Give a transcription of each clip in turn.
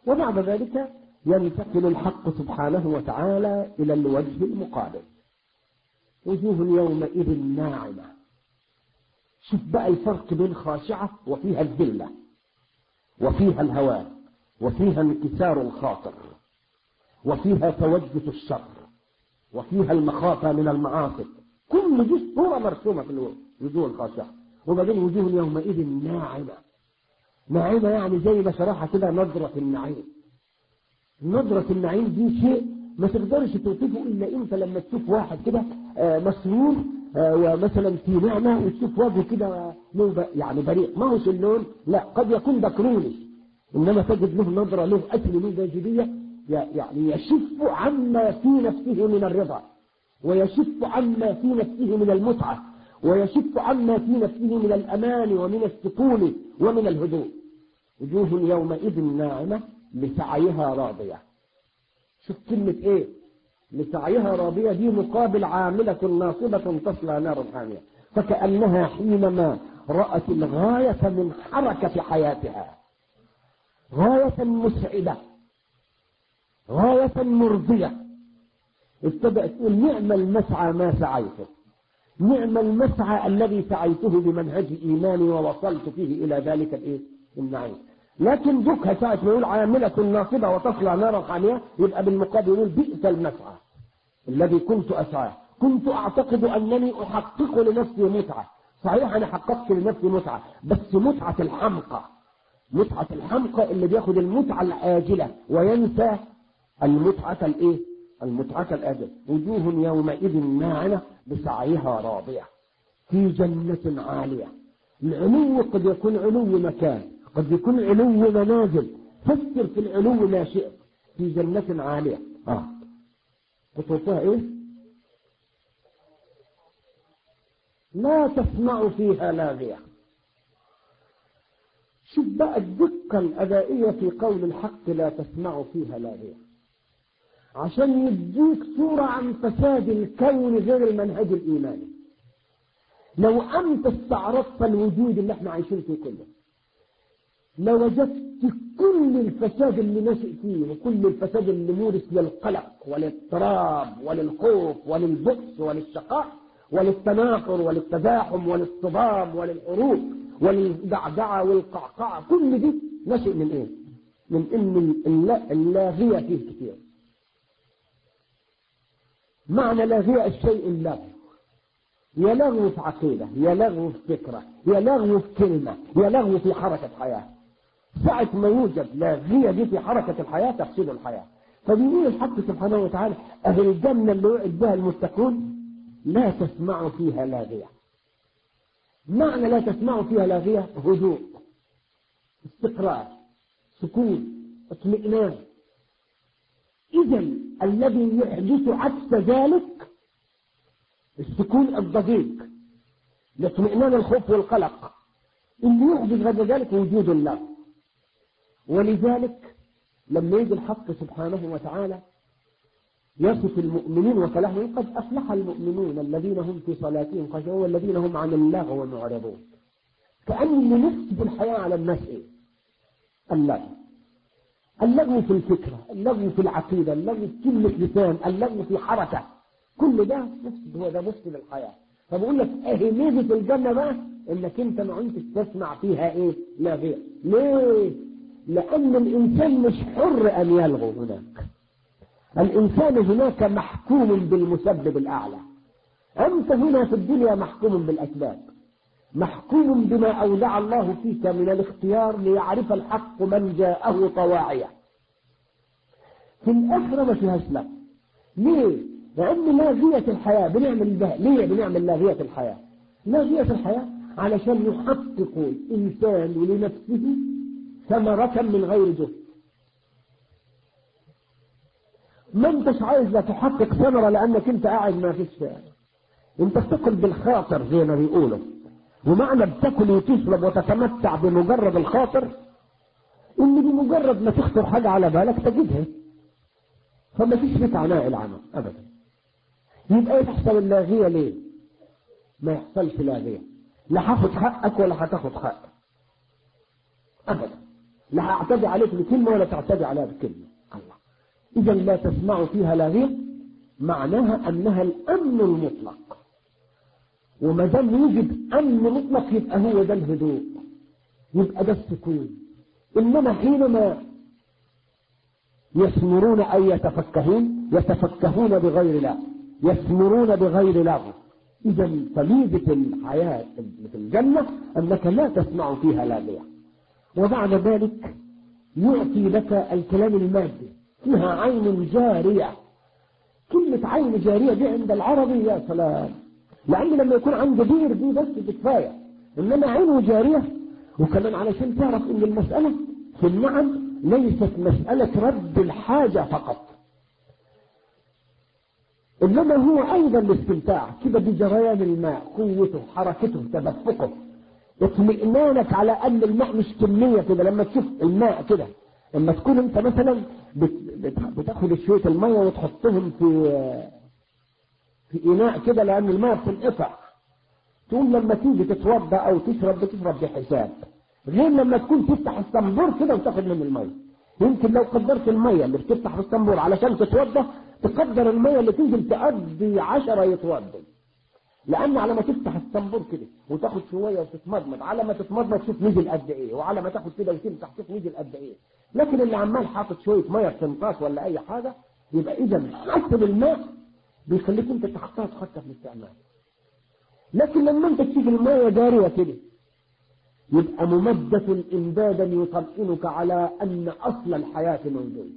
وبعد ذلك ينتقل الحق سبحانه وتعالى إلى الوجه المقابل وجوه يومئذ ناعمة شوف بقى الفرق بين خاشعة وفيها الذلة وفيها الهوان وفيها انكسار الخاطر وفيها توجه الشر وفيها المخافة من المعاصي كل دي صورة مرسومة في الوجوه الخاشعة وبعدين وجوه يومئذ ناعمة ناعمة يعني زي ما شرحها كده نظرة النعيم نظرة النعيم دي شيء ما تقدرش توصفه إلا أنت لما تشوف واحد كده مسرور ومثلا في نعمة وتشوف وجهه كده يعني بريء ما هوش اللون لا قد يكون بكروني إنما تجد له نظرة له أكل له جاذبية يعني يشف عما في نفسه من الرضا ويشف عما في نفسه من المتعة ويشف عما في نفسه من الأمان ومن السكون ومن الهدوء وجوه يومئذ ناعمة لسعيها راضية شوف كلمة ايه لسعيها راضية دي مقابل عاملة ناصبة تصلى نار حامية فكأنها حينما رأت الغاية من حركة حياتها غاية مسعدة غاية مرضية ابتدأت تقول نعم المسعى ما سعيته نعم المسعى الذي سعيته بمنهج إيماني ووصلت فيه إلى ذلك الإيه؟ النعيم لكن ذكها ساعة ما يقول عاملة ناصبة وتصلى نارا حامية يبقى بالمقابل يقول بئس المسعى الذي كنت أسعاه كنت أعتقد أنني أحقق لنفسي متعة صحيح أنا حققت لنفسي متعة بس متعة الحمقى متعة الحمقى اللي بياخد المتعة الآجلة وينسى المتعة الإيه؟ المتعة الآجلة وجوه يومئذ ناعمة بسعيها راضية في جنة عالية العلو قد يكون علو مكان قد يكون علو منازل فسر في العلو ما شئت في جنة عالية آه قصوصها إيه لا تسمع فيها لاغية شوف بقى الدقة الأدائية في قول الحق لا تسمع فيها لاغية عشان يديك صورة عن فساد الكون غير المنهج الإيماني لو أنت استعرضت الوجود اللي احنا عايشين فيه كله لوجدت كل الفساد اللي نشئ فيه وكل الفساد اللي مورس للقلق والاضطراب وللخوف وللبؤس وللشقاء وللتناقر وللتزاحم وللصدام وللحروب وللدعدعة والقعقعة كل دي نشئ من ايه؟ من ان اللاغية فيه كثير معنى لاغية الشيء اللغو يا لغو في عقيدة يا لغو في فكرة يا لغو في كلمة يا لغو في حركة حياة ساعة ما يوجد لاغية دي في حركة الحياة تفسد الحياة فبيقول الحق سبحانه وتعالى أهل الجنة اللي وعد بها المتقون لا تسمع فيها لاغية معنى لا تسمع فيها لاغية هدوء استقرار سكون اطمئنان إذا الذي يحدث عكس ذلك السكون الضجيج لاطمئنان الخوف والقلق اللي يحدث غير ذلك وجود الله ولذلك لما يجي الحق سبحانه وتعالى يصف المؤمنين وكلامهم قد أفلح المؤمنون الذين هم في صلاتهم خشعون والذين هم عن اللغو معرضون كأن اللي نفسد الحياة على الناس إيه؟ اللغو اللغو في الفكرة اللغو في العقيدة اللغو في كلمة لسان اللغو في حركة كل ده مفسد هو ده مفسد الحياة فبقول لك اهي ميزة الجنة بقى انك انت ما انت تسمع فيها ايه لا غير ليه لان الانسان مش حر ان يلغو هناك الانسان هناك محكوم بالمسبب الاعلى انت هنا في الدنيا محكوم بالاسباب محكوم بما اودع الله فيك من الاختيار ليعرف الحق من جاءه طواعية في الاخرة ما فيهاش لا ليه لأن لاغية الحياة بنعمل ده ليه بنعمل لاغية الحياة لاغية الحياة علشان يحقق الإنسان لنفسه ثمرة من غير جهد ما انتش عايز لا تحقق ثمرة لأنك انت قاعد ما فيش انت بتاكل بالخاطر زي ما بيقولوا ومعنى بتاكل وتشرب وتتمتع بمجرد الخاطر ان بمجرد ما تخطر حاجة على بالك تجدها فما فيش لك عناء العمل ابدا يبقى تحصل اللاغية ليه ما يحصلش لاغية لا هاخد حقك ولا هتاخد حقك ابدا لا هعتدي عليك بكلمة ولا تعتدي عليها بكلمة الله إذا لا تسمع فيها لاغية معناها أنها الأمن المطلق وما دام يوجد أمن مطلق يبقى هو ده الهدوء يبقى ده السكون إنما حينما يثمرون أي يتفكهون يتفكهون بغير لا يثمرون بغير لغو إذا فميزة الحياة في الجنة أنك لا تسمع فيها لاغية وبعد ذلك يعطي لك الكلام المادي فيها عين جارية كلمة عين جارية دي عند العربي يا سلام لأن لما يكون عنده بير دي بس بكفاية إنما عينه جارية وكمان علشان تعرف إن المسألة في النعم ليست مسألة رد الحاجة فقط إنما هو أيضا الاستمتاع كده بجريان الماء قوته حركته تدفقه اطمئنانك على أن الماء مش كمية كده لما تشوف الماء كده لما تكون أنت مثلا بتاخد شوية المية وتحطهم في في إناء كده لأن الماء بتنقطع تقوم لما تيجي تتوضا أو تشرب بتشرب بحساب غير لما تكون تفتح الصنبور كده وتاخد من المية يمكن لو قدرت المية اللي بتفتح الصنبور علشان تتوضا تقدر المية اللي تنزل تقضي عشرة يتوضوا لأن على ما تفتح الصنبور كده وتاخد شوية وتتمضمض على ما تتمضمض تشوف نزل قد إيه وعلى ما تاخد كده وتمسح تشوف نزل قد إيه لكن اللي عمال حاطط شوية مية في تنقاص ولا أي حاجة يبقى إذا حسب الماء بيخليك أنت تختار حتى في الاستعمال لكن لما أنت تشوف المية جارية كده يبقى ممدة إمدادا يطمئنك على أن أصل الحياة موجود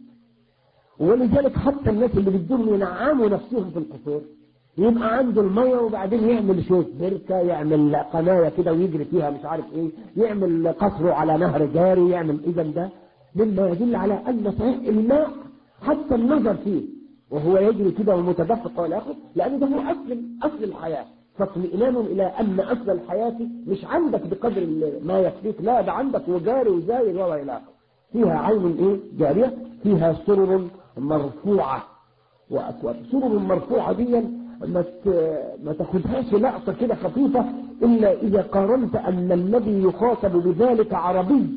ولذلك حتى الناس اللي بدهم ينعموا نفسهم في القصور يبقى عنده المية وبعدين يعمل شوية بركة يعمل قناية كده ويجري فيها مش عارف ايه يعمل قصره على نهر جاري يعمل اذا ده مما يدل على ان صحيح الماء حتى النظر فيه وهو يجري كده ومتدفق والى اخره لان ده هو اصل اصل الحياه فاطمئنان الى ان اصل الحياه مش عندك بقدر ما يكفيك لا ده عندك وجاري وزايد والى اخره فيها عين ايه جاريه فيها سرر مرفوعه واكواب سرر مرفوعه دي ما ما تاخدهاش لقطه كده خفيفه الا اذا قارنت ان الذي يخاطب بذلك عربي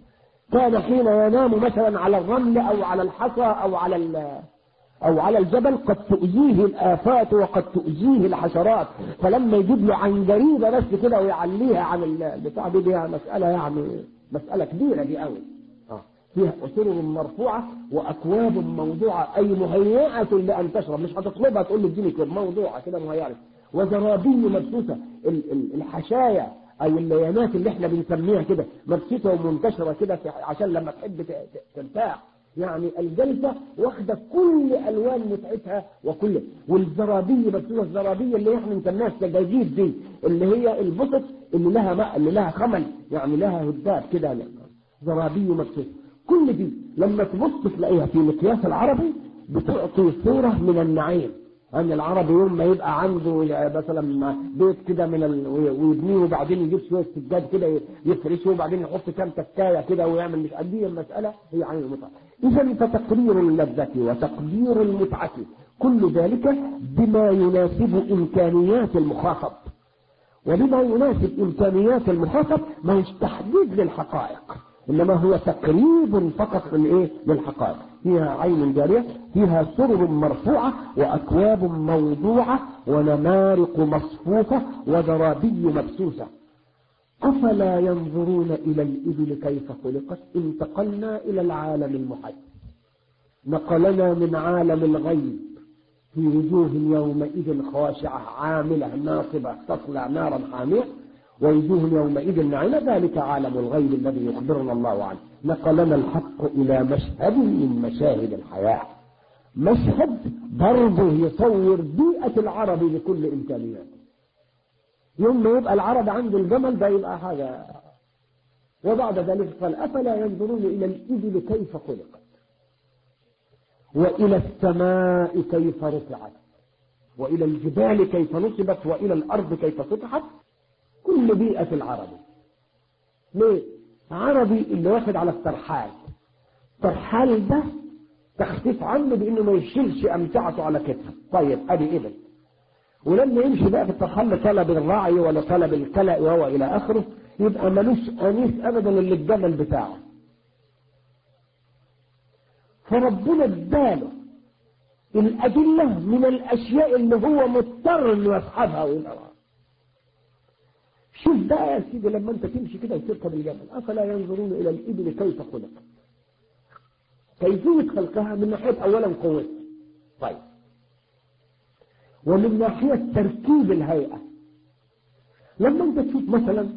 كان حين ينام مثلا على الرمل او على الحصى او على او على الجبل قد تؤذيه الافات وقد تؤذيه الحشرات فلما يجيب له عنجريبه بس كده ويعليها عن البتاع دي, دي مساله يعني مساله كبيره دي قوي فيها سرر مرفوعة وأكواب موضوعة أي مهيئة لأن تشرب مش هتطلبها تقول لي اديني كوب موضوعة كده مهيئة وزرابي مبسوطة الحشايا أو الليانات اللي احنا بنسميها كده مبسوطة ومنتشرة كده عشان لما تحب ترتاح يعني الجلسة واخدة كل ألوان متعتها وكل والزرابية مبسوطة الزرابية اللي احنا نسميها السجاجيد دي اللي هي البسط اللي لها ماء اللي لها خمل يعني لها هداب كده زرابي مبسوطة كل دي لما تبص تلاقيها في مقياس العربي بتعطي صورة من النعيم أن العربي يوم ما يبقى عنده مثلا بيت كده من ال... ويبنيه وبعدين يجيب شوية سجاد كده يفرشه وبعدين يحط كام تكاية كده ويعمل مش قد المسألة هي عين المتعة إذا فتقدير اللذة وتقدير المتعة كل ذلك بما يناسب إمكانيات المخاطب وبما يناسب إمكانيات المخاطب ما هوش تحديد للحقائق إنما هو تقريب فقط من إيه؟ للحقائق فيها عين جارية فيها سرر مرفوعة وأكواب موضوعة ونمارق مصفوفة وزرابي مبسوسة أفلا ينظرون إلى الإبل كيف خلقت انتقلنا إلى العالم المحيط نقلنا من عالم الغيب في وجوه يومئذ خاشعة عاملة ناصبة تصلع نارا حامية ووجوه يومئذ نعيمة ذلك عالم الغيب الذي يخبرنا الله عنه نقلنا الحق إلى مشهد من مشاهد الحياة مشهد برضه يصور بيئة العربي بكل إمكانياته يوم ما يبقى العرب عنده الجمل ده يبقى حاجة وبعد ذلك قال أفلا ينظرون إلى الإبل كيف خلقت وإلى السماء كيف رفعت وإلى الجبال كيف نصبت وإلى الأرض كيف سطحت كل بيئة العربي ليه؟ عربي اللي واخد على الترحال الترحال ده تخفيف عنه بانه ما يشيلش امتعته على كتفه طيب ادي ابن ولما يمشي بقى في الترحال لطلب الرعي ولا طلب الكلأ وهو الى اخره يبقى ملوش انيس ابدا اللي الجمل بتاعه فربنا اداله الأدلة من الأشياء اللي هو مضطر إنه يصحبها وينقرها شوف بقى يا سيدي لما أنت تمشي كده وتركب الجبل أفلا ينظرون إلى الإبل كيف خلقت كيفية خلقها من ناحية أولا قوتها طيب ومن ناحية تركيب الهيئة لما أنت تشوف مثلا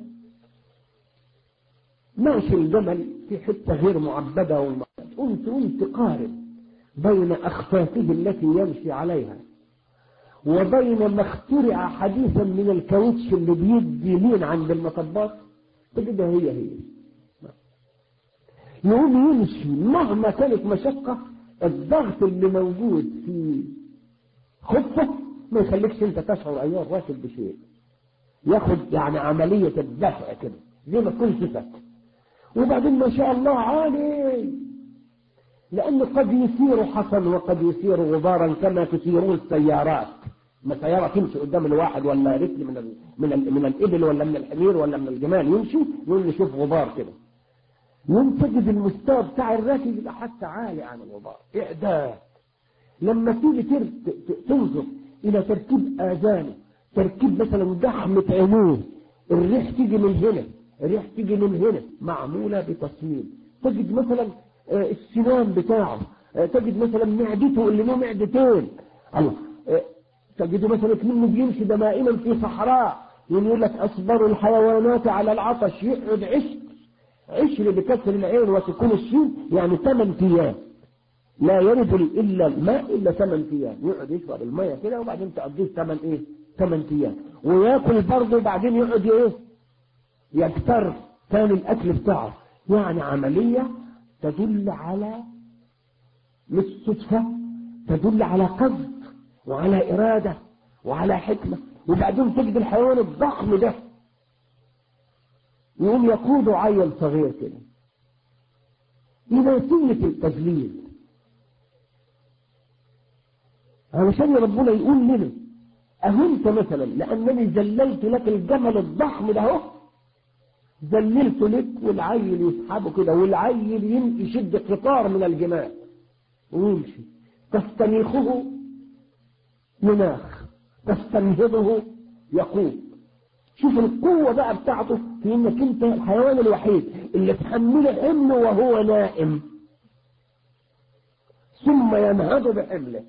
ماشي الجمل في حتة غير معبدة وانت وانت قارب بين أخفافه التي يمشي عليها وبين ما اخترع حديثا من الكاوتش اللي بيدي لين عند المطبات تجدها هي هي يقوم يمشي مهما كانت مشقة الضغط اللي موجود في خفه ما يخليكش انت تشعر ايها الراكب بشيء ياخد يعني عملية الدفع كده زي ما تكون سفك وبعدين ما شاء الله عالي لأنه قد يسير حصن وقد يسير غبارا كما تسيرون السيارات ما سيارة تمشي قدام الواحد ولا رجل من ال من ال من الإبل ولا من الحمير ولا من الجمال يمشي يقول نشوف غبار كده يوم تجد المستوى بتاع الراكب يبقى حتى عالي عن الغبار إعداد لما تيجي تنظر إلى تركيب آذانه تركيب مثلا دحمة عينيه الريح تيجي من هنا الريح تيجي من هنا معمولة بتصميم تجد مثلا السنان بتاعه تجد مثلا معدته اللي له معدتين الله تجد مثلا منه بيمشي دمائما في صحراء يقول لك أصبر الحيوانات على العطش يقعد عشر عشر بكسر العين وسكون الشين يعني ثمان أيام لا يرد إلا الماء إلا ثمان أيام يقعد يشرب المية كده وبعدين تقضيه ثمان إيه ثمان أيام وياكل برضه وبعدين يقعد إيه يكتر ثاني الأكل بتاعه يعني عملية تدل على مش صدفة تدل على قصد وعلى إرادة وعلى حكمة وبعدين تجد الحيوان الضخم ده يقوم يقود عيل صغير كده إلى سنة التذليل علشان ربنا يقول لنا أهنت مثلا لأنني ذللت لك الجمل الضخم ده اهو ذللت لك والعيل يسحبه كده والعيل يشد قطار من الجمال ويمشي تستنيخه يناخ تستنهضه يقوم شوف القوة بقى بتاعته في انك انت الحيوان الوحيد اللي تحمله حمله وهو نائم ثم ينهض بحمله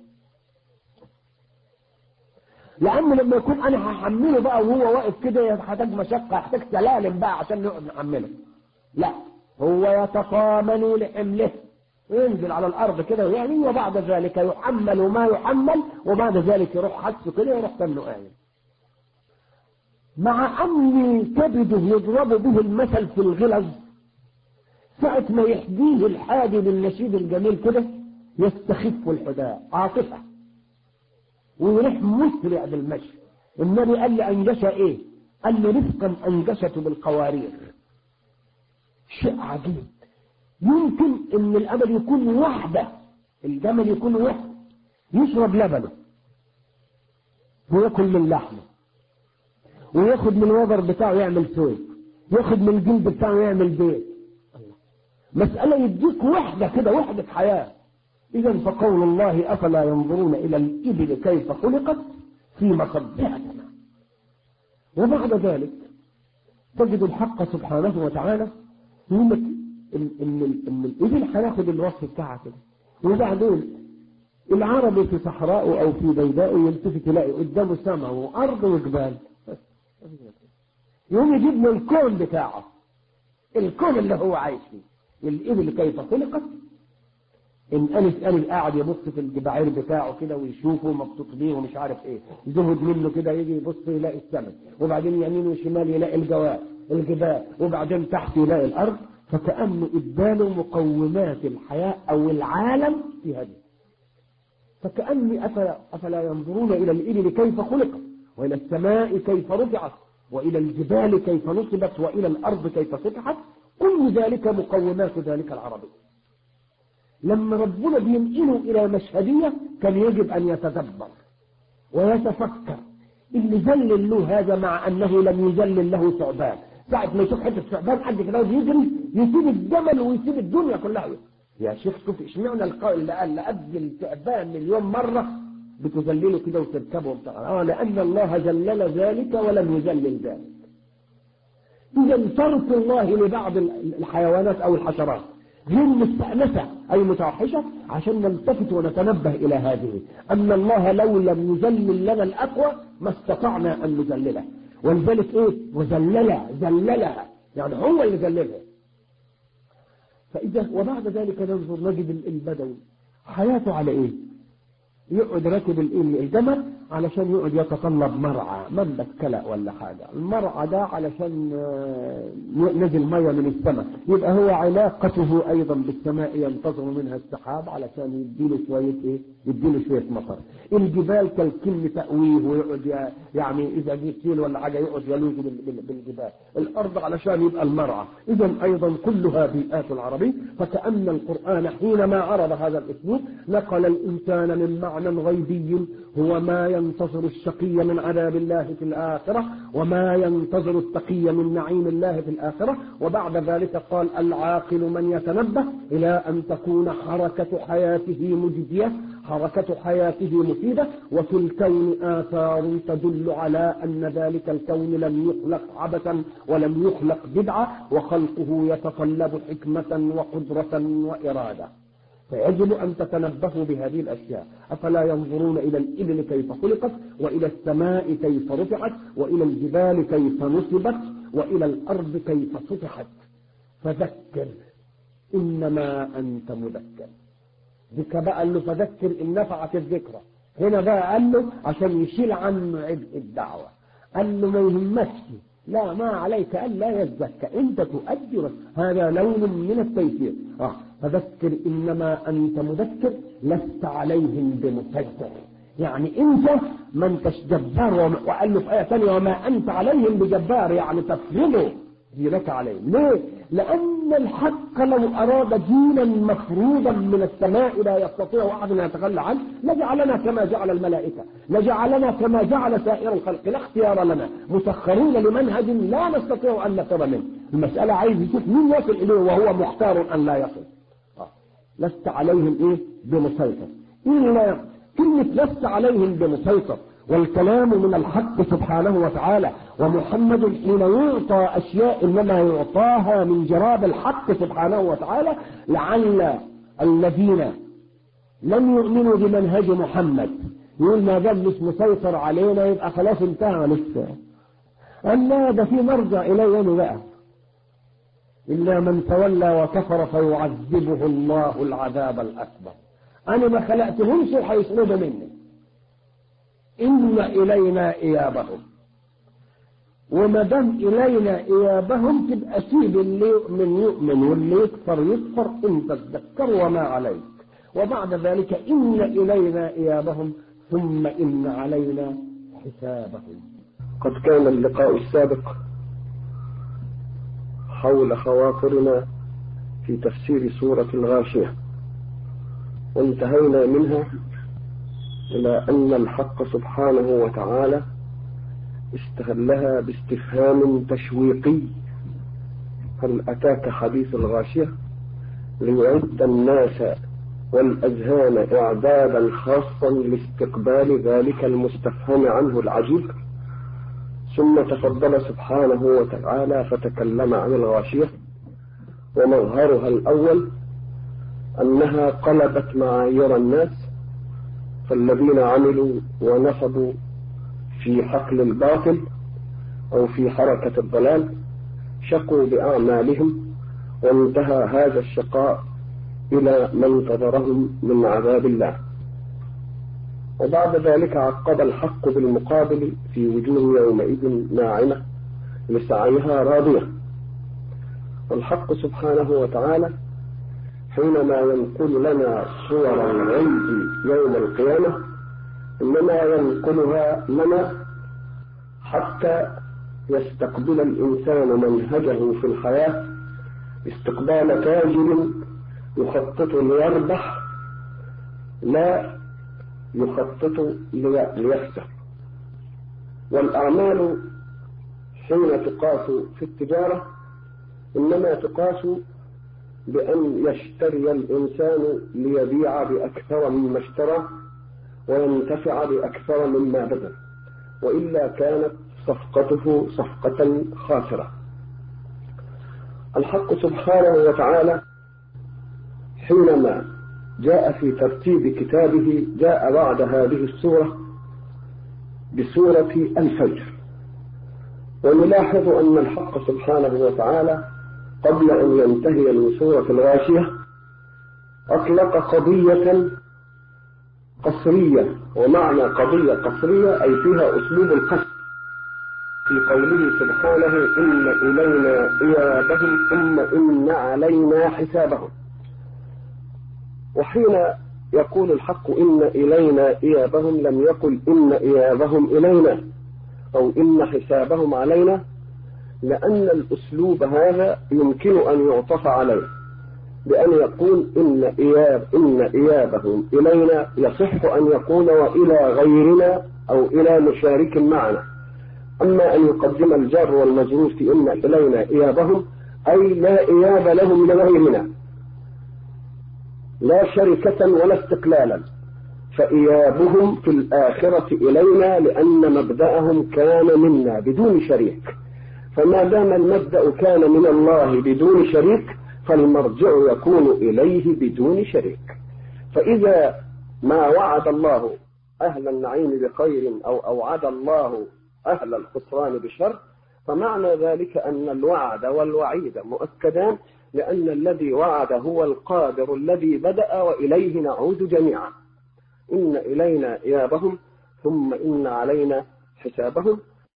لان لما يكون انا هحمله بقى وهو واقف كده يحتاج مشقة يحتاج سلالم بقى عشان نقعد نحمله لا هو يتطامن لحمله ينزل على الارض كده يعني وبعد ذلك يحمل ما يحمل وبعد ذلك يروح حدثه كده ويروح تمنه قايم مع ان كبده يضرب به المثل في الغلظ ساعة ما يحديه الحادي للنشيد الجميل كده يستخف الحداء عاطفة ويروح مسرع بالمشي النبي قال لي انجش ايه قال لي رفقا انجشته بالقوارير شيء عجيب يمكن ان الامل يكون وحده الجمل يكون وحده يشرب لبنه وياكل من لحمه وياخد من الوبر بتاعه يعمل سويد ياخد من الجلد بتاعه يعمل بيت مسألة يديك وحدة كده وحدة حياة إذا فقول الله أفلا ينظرون إلى الإبل كيف خلقت في مصدها وبعد ذلك تجد الحق سبحانه وتعالى يقول لك ان ان ان الابل هياخد الوصف بتاعها كده وبعدين العربي في صحراء او في بيداء يلتفت يلاقي قدامه سماء وارض وجبال يقوم يجيب له الكون بتاعه الكون اللي هو عايش فيه الابل كيف خلقت ان انس انس قاعد يبص في الجبعير بتاعه كده ويشوفه مبسوط بيه ومش عارف ايه زهد منه كده يجي يبص يلاقي السمك وبعدين يمين وشمال يلاقي الجواب الجبال وبعدين تحت يلاقي الارض فكأنه إداله مقومات الحياة أو العالم في هذه فكأني أفلا, أفلا ينظرون إلى الإبل كيف خلقت وإلى السماء كيف رفعت وإلى الجبال كيف نصبت وإلى الأرض كيف سطحت كل ذلك مقومات ذلك العربي لما ربنا بينقله إلى مشهدية كان يجب أن يتدبر ويتفكر اللي ذلل له هذا مع أنه لم يذلل له ثعبان ساعة ما يشوف حتة ثعبان قد كده يجري يسيب الجمل ويسيب الدنيا كلها يا شيخ شوف اشمعنى القائل اللي قال لقد التعبان مليون مرة بتذلله كده وتركبه وبتاع اه لأن الله جلل ذلك ولم يجلل ذلك إذا ترك الله لبعض الحيوانات أو الحشرات غير مستأنسة أي متوحشة عشان نلتفت ونتنبه إلى هذه أن الله لو لم يذلل لنا الأقوى ما استطعنا أن نذلله ولذلك إيه وذللها ذللها يعني هو اللي ذللها فإذا وبعد ذلك ننظر نجد البدوي حياته على إيه يقعد راكب الجمل علشان يقعد يتطلب مرعى منبت كلأ ولا حاجة المرعى ده علشان نزل مية من السماء يبقى هو علاقته أيضا بالسماء ينتظر منها السحاب علشان يديله شوية إيه يديله شوية مطر الجبال كالكل تأويه ويقعد يعني إذا جه سيل ولا حاجة يقعد يلوج بالجبال الأرض علشان يبقى المرعى إذا أيضا كلها بيئات العربي فكأن القرآن حينما عرض هذا الأسلوب نقل الإنسان من معنى غيبي هو ما ينتظر الشقي من عذاب الله في الآخرة وما ينتظر التقي من نعيم الله في الآخرة وبعد ذلك قال العاقل من يتنبه إلى أن تكون حركة حياته مجدية حركة حياته مفيدة وفي الكون آثار تدل على أن ذلك الكون لم يخلق عبثا ولم يخلق بدعة وخلقه يتطلب حكمة وقدرة وإرادة فيجب أن تتنبهوا بهذه الأشياء أفلا ينظرون إلى الإبل كيف خلقت وإلى السماء كيف رفعت وإلى الجبال كيف نصبت وإلى الأرض كيف سطحت فذكر إنما أنت مذكر ذكر بقى قال له فذكر إن نفعت الذكرى هنا بقى قال له عشان يشيل عنه عبء الدعوة قال له ما يهمكش لا ما عليك ألا يزكى أنت تؤدي هذا لون من التيسير آه. فذكر إنما أنت مذكر لست عليهم بمسيطر يعني أنت ما انتش جبار وقال له في آية ثانية وما أنت عليهم بجبار يعني تفرضه دينك عليهم ليه؟ لأن الحق لو أراد دينا مفروضا من السماء لا يستطيع أحد أن يتخلى عنه لجعلنا كما جعل الملائكة لجعلنا كما جعل سائر الخلق لا اختيار لنا مسخرين لمنهج لا نستطيع أن نفر منه المسألة عايز يشوف مين يصل إليه وهو مختار أن لا يصل آه. لست عليهم إيه بمسيطر إلا كلمة لست عليهم بمسيطر والكلام من الحق سبحانه وتعالى ومحمد حين يعطى أشياء إنما يعطاها من جراب الحق سبحانه وتعالى لعل الذين لم يؤمنوا بمنهج محمد يقول ما دام مش مسيطر علينا يبقى خلاص انتهى لسه قال لا ده في مرجع إليه بقى إلا من تولى وكفر فيعذبه الله العذاب الأكبر أنا ما خلقتهمش وهيسندوا مني إن إلينا إيابهم وما دام إلينا إيابهم تبقى سيب اللي يؤمن يؤمن واللي يكفر يكفر أنت تذكر وما عليك وبعد ذلك إن إلينا إيابهم ثم إن علينا حسابهم قد كان اللقاء السابق حول خواطرنا في تفسير سورة الغاشية وانتهينا منها إلى أن الحق سبحانه وتعالى استهلها باستفهام تشويقي هل أتاك حديث الغاشية ليعد الناس والأذهان إعدادا خاصا لاستقبال ذلك المستفهم عنه العجيب ثم تفضل سبحانه وتعالى فتكلم عن الغاشية ومظهرها الأول أنها قلبت معايير الناس فالذين عملوا ونصبوا في حقل الباطل أو في حركة الضلال شقوا بأعمالهم وانتهى هذا الشقاء إلى ما انتظرهم من عذاب الله وبعد ذلك عقب الحق بالمقابل في وجوه يومئذ ناعمة لسعيها راضية والحق سبحانه وتعالى حينما ينقل لنا صور العيد يوم القيامة إنما ينقلها لنا حتى يستقبل الإنسان منهجه في الحياة استقبال تاجر يخطط ليربح لا يخطط ليخسر والأعمال حين تقاس في التجارة إنما تقاس بأن يشتري الإنسان ليبيع بأكثر مما اشترى وينتفع بأكثر مما بذل وإلا كانت صفقته صفقة خاسرة الحق سبحانه وتعالى حينما جاء في ترتيب كتابه جاء بعد هذه السورة بسورة الفجر ونلاحظ أن الحق سبحانه وتعالى قبل أن ينتهي من سورة الغاشية أطلق قضية قصرية ومعنى قضية قصرية أي فيها أسلوب القصر في قوله سبحانه إن إلينا إيابهم ثم إن علينا حسابهم وحين يقول الحق إن إلينا إيابهم لم يقل إن إيابهم إلينا أو إن حسابهم علينا لأن الأسلوب هذا يمكن أن يعطف عليه بأن يقول إن إياب إن إيابهم إلينا يصح أن يكون وإلى غيرنا أو إلى مشارك معنا أما أن يقدم الجار والمجرور في إن إلينا إيابهم أي لا إياب لهم لغيرنا لا شركة ولا استقلالا فإيابهم في الآخرة إلينا لأن مبدأهم كان منا بدون شريك فما دام المبدأ كان من الله بدون شريك فالمرجع يكون إليه بدون شريك فإذا ما وعد الله أهل النعيم بخير أو أوعد الله أهل الخسران بشر فمعنى ذلك أن الوعد والوعيد مؤكدان لأن الذي وعد هو القادر الذي بدأ وإليه نعود جميعا إن إلينا إيابهم ثم إن علينا حسابهم